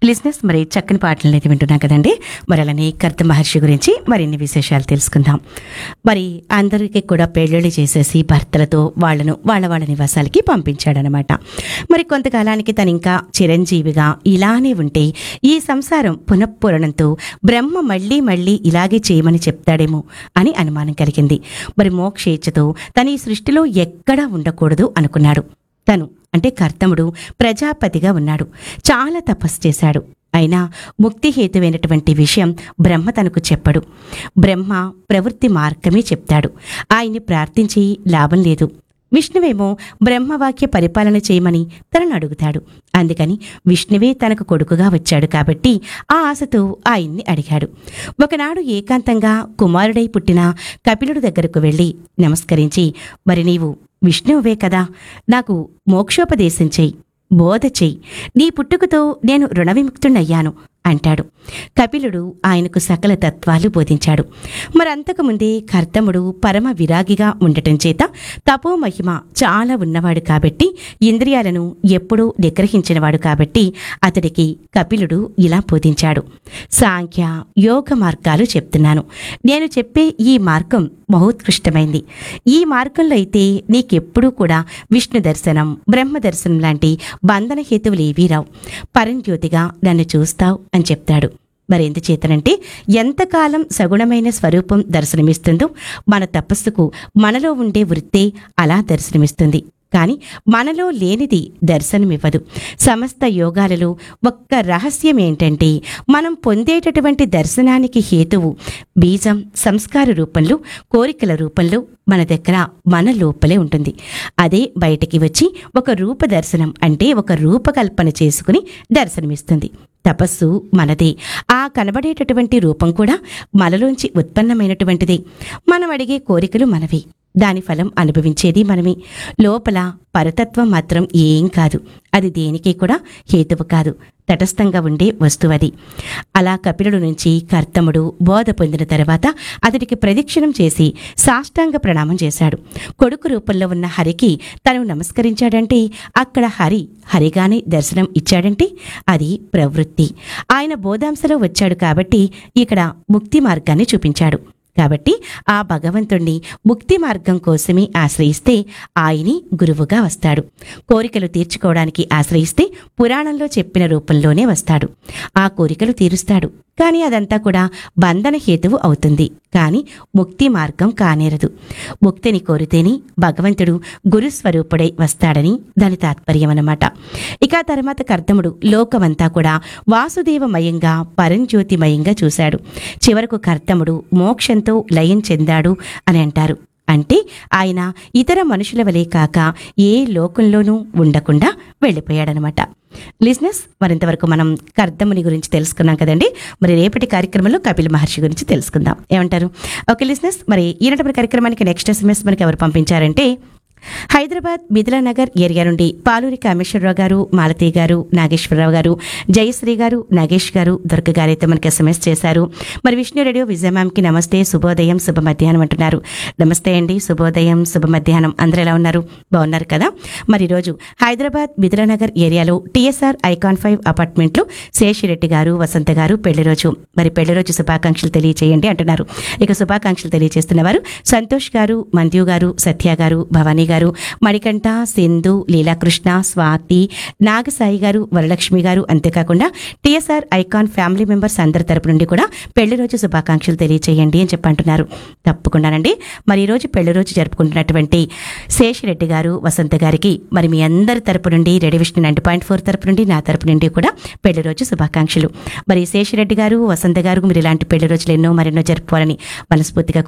లిజినెస్ మరి చక్కని పాటలు అయితే వింటున్నాం కదండి మరి అలానే కర్త మహర్షి గురించి మరిన్ని విశేషాలు తెలుసుకుందాం మరి అందరికీ కూడా పెళ్ళిళ్ళు చేసేసి భర్తలతో వాళ్ళను వాళ్ళ వాళ్ళ నివాసాలకి పంపించాడనమాట మరి కొంతకాలానికి తను ఇంకా చిరంజీవిగా ఇలానే ఉంటే ఈ సంసారం పునఃపూరణంతో బ్రహ్మ మళ్ళీ మళ్ళీ ఇలాగే చేయమని చెప్తాడేమో అని అనుమానం కలిగింది మరి మోక్షేచ్ఛతో తన ఈ సృష్టిలో ఎక్కడా ఉండకూడదు అనుకున్నాడు తను అంటే కర్తముడు ప్రజాపతిగా ఉన్నాడు చాలా తపస్సు చేశాడు అయినా ముక్తి హేతువైనటువంటి విషయం బ్రహ్మ తనకు చెప్పడు బ్రహ్మ ప్రవృత్తి మార్గమే చెప్తాడు ఆయన్ని ప్రార్థించి లాభం లేదు విష్ణువేమో బ్రహ్మవాక్య పరిపాలన చేయమని తనను అడుగుతాడు అందుకని విష్ణువే తనకు కొడుకుగా వచ్చాడు కాబట్టి ఆ ఆశతో ఆయన్ని అడిగాడు ఒకనాడు ఏకాంతంగా కుమారుడై పుట్టిన కపిలుడు దగ్గరకు వెళ్ళి నమస్కరించి మరి నీవు విష్ణువే కదా నాకు మోక్షోపదేశం చెయ్యి బోధ చెయ్యి నీ పుట్టుకతో నేను రుణ విముక్తుడయ్యాను అంటాడు కపిలుడు ఆయనకు సకల తత్వాలు బోధించాడు మరంతకుముందే కర్తముడు పరమ విరాగిగా ఉండటం చేత తపోమహిమ చాలా ఉన్నవాడు కాబట్టి ఇంద్రియాలను ఎప్పుడూ నిగ్రహించినవాడు కాబట్టి అతడికి కపిలుడు ఇలా బోధించాడు సాంఖ్య యోగ మార్గాలు చెప్తున్నాను నేను చెప్పే ఈ మార్గం మహోత్కృష్టమైంది ఈ మార్గంలో అయితే నీకెప్పుడూ కూడా విష్ణు దర్శనం బ్రహ్మ దర్శనం లాంటి బంధన హేతువులు ఏవీ రావు పరంజ్యోతిగా నన్ను చూస్తావు అని చెప్తాడు మరి ఎందుచేతనంటే ఎంతకాలం సగుణమైన స్వరూపం దర్శనమిస్తుందో మన తపస్సుకు మనలో ఉండే వృత్తే అలా దర్శనమిస్తుంది కానీ మనలో లేనిది దర్శనమివ్వదు సమస్త యోగాలలో ఒక్క రహస్యం ఏంటంటే మనం పొందేటటువంటి దర్శనానికి హేతువు బీజం సంస్కార రూపంలో కోరికల రూపంలో మన దగ్గర మన లోపలే ఉంటుంది అదే బయటికి వచ్చి ఒక రూప దర్శనం అంటే ఒక రూపకల్పన చేసుకుని దర్శనమిస్తుంది తపస్సు మనదే ఆ కనబడేటటువంటి రూపం కూడా మనలోంచి ఉత్పన్నమైనటువంటిదే మనం అడిగే కోరికలు మనవి దాని ఫలం అనుభవించేది మనమే లోపల పరతత్వం మాత్రం ఏం కాదు అది దేనికి కూడా హేతువు కాదు తటస్థంగా ఉండే వస్తువది అలా కపిలుడు నుంచి కర్తముడు బోధ పొందిన తర్వాత అతడికి ప్రదక్షిణం చేసి సాష్టాంగ ప్రణామం చేశాడు కొడుకు రూపంలో ఉన్న హరికి తను నమస్కరించాడంటే అక్కడ హరి హరిగానే దర్శనం ఇచ్చాడంటే అది ప్రవృత్తి ఆయన బోధాంశలో వచ్చాడు కాబట్టి ఇక్కడ ముక్తి మార్గాన్ని చూపించాడు కాబట్టి ఆ భగవంతుణ్ణి ముక్తి మార్గం కోసమే ఆశ్రయిస్తే ఆయనే గురువుగా వస్తాడు కోరికలు తీర్చుకోవడానికి ఆశ్రయిస్తే పురాణంలో చెప్పిన రూపంలోనే వస్తాడు ఆ కోరికలు తీరుస్తాడు కానీ అదంతా కూడా బంధన హేతువు అవుతుంది కానీ ముక్తి మార్గం కానేరదు ముక్తిని కోరితేనే భగవంతుడు గురుస్వరూపుడై వస్తాడని దాని తాత్పర్యం అన్నమాట ఇక ఆ తర్వాత కర్దముడు లోకమంతా కూడా వాసుదేవమయంగా పరంజ్యోతిమయంగా చూశాడు చివరకు కర్దముడు మోక్షంతో లయం చెందాడు అని అంటారు అంటే ఆయన ఇతర మనుషుల వలె కాక ఏ లోకంలోనూ ఉండకుండా వెళ్ళిపోయాడనమాట లిజినెస్ మరింతవరకు మనం కర్దముని గురించి తెలుసుకున్నాం కదండి మరి రేపటి కార్యక్రమంలో కపిల్ మహర్షి గురించి తెలుసుకుందాం ఏమంటారు ఓకే లిజినెస్ మరి ఈనాటి కార్యక్రమానికి నెక్స్ట్ ఎస్ఎంఎస్ మనకి ఎవరు పంపించారంటే హైదరాబాద్ మిథిలానగర్ ఏరియా నుండి పాలూరి కామేశ్వరరావు గారు మాలతి గారు నాగేశ్వరరావు గారు జయశ్రీ గారు నాగేష్ గారు దుర్గ గారు అయితే మనకి ఎస్ఎంఎస్ చేశారు మరి విష్ణు రేడియో విజయ మ్యామ్కి నమస్తే శుభోదయం శుభ మధ్యాహ్నం అంటున్నారు నమస్తే అండి శుభోదయం శుభ మధ్యాహ్నం అందరూ ఎలా ఉన్నారు బాగున్నారు కదా మరి ఈరోజు హైదరాబాద్ మిథిలానగర్ ఏరియాలో టీఎస్ఆర్ ఐకాన్ ఫైవ్ అపార్ట్మెంట్లో శేషిరెడ్డి గారు వసంత గారు పెళ్లి రోజు మరి పెళ్లి రోజు శుభాకాంక్షలు తెలియచేయండి అంటున్నారు ఇక శుభాకాంక్షలు తెలియజేస్తున్న వారు సంతోష్ గారు మంద్యు గారు సత్య గారు భవానీ గారు మణికంఠ సింధు లీలాకృష్ణ స్వాతి నాగసాయి గారు వరలక్ష్మి గారు అంతేకాకుండా టీఎస్ఆర్ ఐకాన్ ఫ్యామిలీ మెంబర్స్ అందరి తరపు నుండి కూడా పెళ్లి రోజు శుభాకాంక్షలు తెలియచేయండి అని చెప్పి అంటున్నారు తప్పకుండానండి మరి ఈ రోజు పెళ్లి రోజు జరుపుకుంటున్నటువంటి శేషిరెడ్డి గారు వసంత గారికి మరి మీ అందరి తరపు నుండి ready Vishnu nine point four తరపు నుండి నా తరపు నుండి కూడా పెళ్లి రోజు శుభాకాంక్షలు మరి శేషిరెడ్డి గారు వసంత గారు మీరు ఇలాంటి పెళ్లి రోజులు ఎన్నో మరెన్నో జరుపుకోవాలని మనస్ఫూర్తిగా